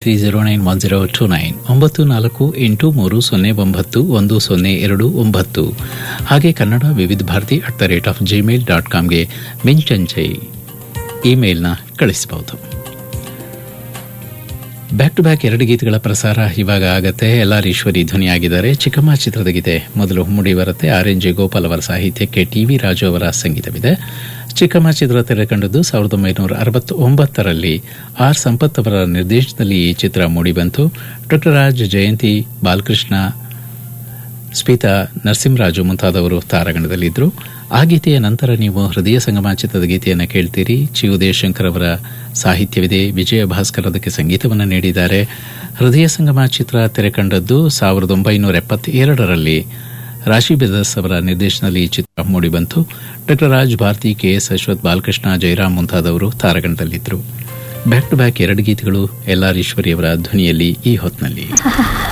three zero nine one zero two nine ಒಂಬತ್ತು ನಾಲ್ಕು ಎಂಟು ಮೂರು ಸೊನ್ನೆ ಒಂಬತ್ತು ಒಂದು ಸೊನ್ನೆ ಎರಡು ಒಂಬತ್ತು ಹಾಗೆ Kannada Vividh Bharati at the rate of Gmail dot ಕಾಮ್ಗೆ ಮಿಂಚಂಚೈ ಇಮೇಲ್ನ ಕಳಿಸಬಹುದು ಬ್ಯಾಕ್ ಟು ಬ್ಯಾಕ್ ಎರಡು ಗೀತೆಗಳ ಪ್ರಸಾರ ಇವಾಗ ಆಗತ್ತೆ ಎಲ್ಲಾರ್ ಈಶ್ವರಿ ಧ್ವನಿಯಾಗಿದ್ದಾರೆ ಚಿಕ್ಕಮ್ಮ ಚಿತ್ರದ ಗೀತೆ ಮೊದಲು ಮುಡಿ ಬರುತ್ತೆ ಆರ್ ಎನ್ ಜೆ ಗೋಪಾಲ್ ಅವರ ಸಾಹಿತ್ಯಕ್ಕೆ ಟಿ ವಿ ರಾಜು ಅವರ ಸಂಗೀತವಿದೆ ಚಿಕ್ಕಮ್ಮ ಚಿತ್ರ ತೆರೆ ಕಂಡದ್ದು ಸಾವಿರದ ಒಂಬೈನೂರ ಅರವತ್ತೊಂಬತ್ತರಲ್ಲಿ ಆರ್ ಸಂಪತ್ ಅವರ ನಿರ್ದೇಶನದಲ್ಲಿ ಈ ಚಿತ್ರ ಮೂಡಿಬಂತು ಡಾಕ್ಟರ್ ರಾಜ್ ಜಯಂತಿ ಬಾಲಕೃಷ್ಣ ಸ್ಮಿತಾ ನರಸಿಂಹರಾಜು ಮುಂತಾದವರು ತಾರಾಗಣದಲ್ಲಿದ್ದರು ಆ ಗೀತೆಯ ನಂತರ ನೀವು ಹೃದಯ ಸಂಗಮ ಚಿತ್ರದ ಗೀತೆಯನ್ನು ಕೇಳ್ತೀರಿ ಚಿ ಉದಯಶಂಕರ್ ಅವರ ಸಾಹಿತ್ಯವಿದೆ ವಿಜಯ ಭಾಸ್ಕರ್ ಅದಕ್ಕೆ ಸಂಗೀತವನ್ನು ನೀಡಿದ್ದಾರೆ ಹೃದಯ ಸಂಗಮ ಚಿತ್ರ ತೆರೆಕಂಡದ್ದು ಸಾವಿರದ ಒಂಬೈನೂರ ಎಪ್ಪತ್ತೆರಡರಲ್ಲಿ ರಾಶಿ ಬಿದಸ್ ಅವರ ನಿರ್ದೇಶನದಲ್ಲಿ ಈ ಚಿತ್ರ ಮೂಡಿಬಂತು ಡಾಕ್ಟರ್ ರಾಜ್ ಭಾರತಿ ಕೆಎಸ್ ಅಶ್ವಥ್ ಬಾಲಕೃಷ್ಣ ಜಯರಾಮ್ ಮುಂತಾದವರು ತಾರಾಗಣದಲ್ಲಿದ್ದರು ಬ್ಯಾಕ್ ಟು ಬ್ಯಾಕ್ ಎರಡು ಗೀತೆಗಳು ಎಲ್ ಆರ್ ಈಶ್ವರಿ ಅವರ ಧ್ವನಿಯಲ್ಲಿ ಈ ಹೊತ್ತಿನಲ್ಲಿ